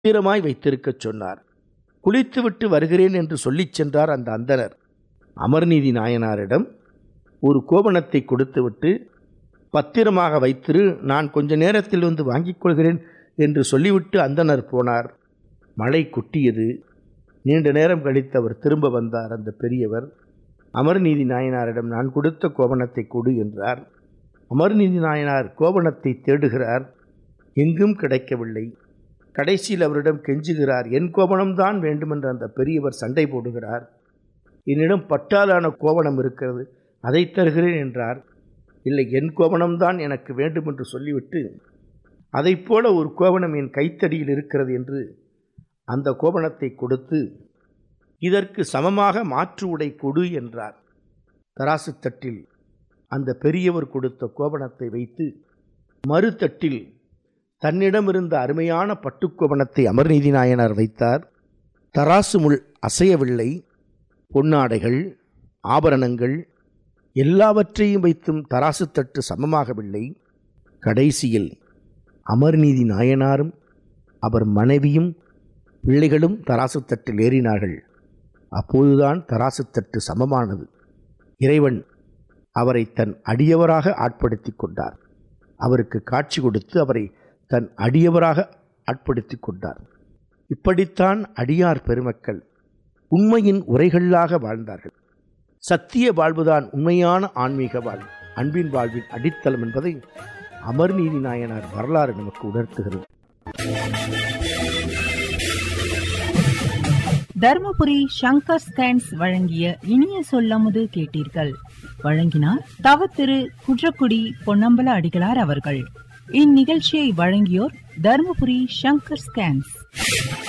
பத்திரமாய் வைத்திருக்கச் சொன்னார் குளித்துவிட்டு வருகிறேன் என்று சொல்லிச் சென்றார் அந்த அந்தணர் அமர்நீதி நாயனாரிடம் ஒரு கோவணத்தை கொடுத்துவிட்டு பத்திரமாக வைத்திரு நான் கொஞ்ச நேரத்தில் வந்து வாங்கிக் கொள்கிறேன் என்று சொல்லிவிட்டு அந்தணர் போனார் மழை கொட்டியது நீண்ட நேரம் கழித்து அவர் திரும்ப வந்தார் அந்த பெரியவர் அமர்நீதி நாயனாரிடம் நான் கொடுத்த கோவணத்தை கொடு என்றார் அமர்நீதி நாயனார் கோவணத்தை தேடுகிறார் எங்கும் கிடைக்கவில்லை கடைசியில் அவரிடம் கெஞ்சுகிறார் என் கோவணம்தான் வேண்டுமென்று அந்த பெரியவர் சண்டை போடுகிறார் என்னிடம் பட்டாலான கோவணம் இருக்கிறது அதை தருகிறேன் என்றார் இல்லை என் கோவணம்தான் எனக்கு வேண்டும் என்று சொல்லிவிட்டு அதைப் போல ஒரு கோவணம் என் கைத்தடியில் இருக்கிறது என்று அந்த கோவணத்தை கொடுத்து இதற்கு சமமாக மாற்று உடை கொடு என்றார் தராசு தட்டில் அந்த பெரியவர் கொடுத்த கோவணத்தை வைத்து மறுதட்டில் தன்னிடம் இருந்த அருமையான பட்டுக்கோவணத்தை அமர்நீதி நாயனார் வைத்தார் தராசு முள் அசையவில்லை பொன்னாடைகள் ஆபரணங்கள் எல்லாவற்றையும் வைத்தும் தராசு தட்டு சமமாகவில்லை கடைசியில் அமர்நீதி நாயனாரும் அவர் மனைவியும் பிள்ளைகளும் தராசு தட்டில் ஏறினார்கள் அப்போதுதான் தராசு தட்டு சமமானது இறைவன் அவரை தன் அடியவராக ஆட்படுத்தி கொண்டார் அவருக்கு காட்சி கொடுத்து அவரை தன் அடியவராக ஆட்படுத்தி கொண்டார் இப்படித்தான் அடியார் பெருமக்கள் உண்மையின் உரைகளாக வாழ்ந்தார்கள் சத்திய வாழ்வுதான் உண்மையான ஆன்மீக வாழ்வு அன்பின் வாழ்வின் அடித்தளம் என்பதை அமர்நீதி நாயனார் வரலாறு நமக்கு உணர்த்துகிறது தர்மபுரி சங்கர் ஸ்கேன்ஸ் வழங்கிய இனிய சொல்லமுது கேட்டீர்கள் வழங்கினார் தவ திரு குன்றக்குடி பொன்னம்பல அடிகளார் அவர்கள் இந்நிகழ்ச்சியை வழங்கியோர் தர்மபுரி சங்கர் ஸ்கேன்ஸ்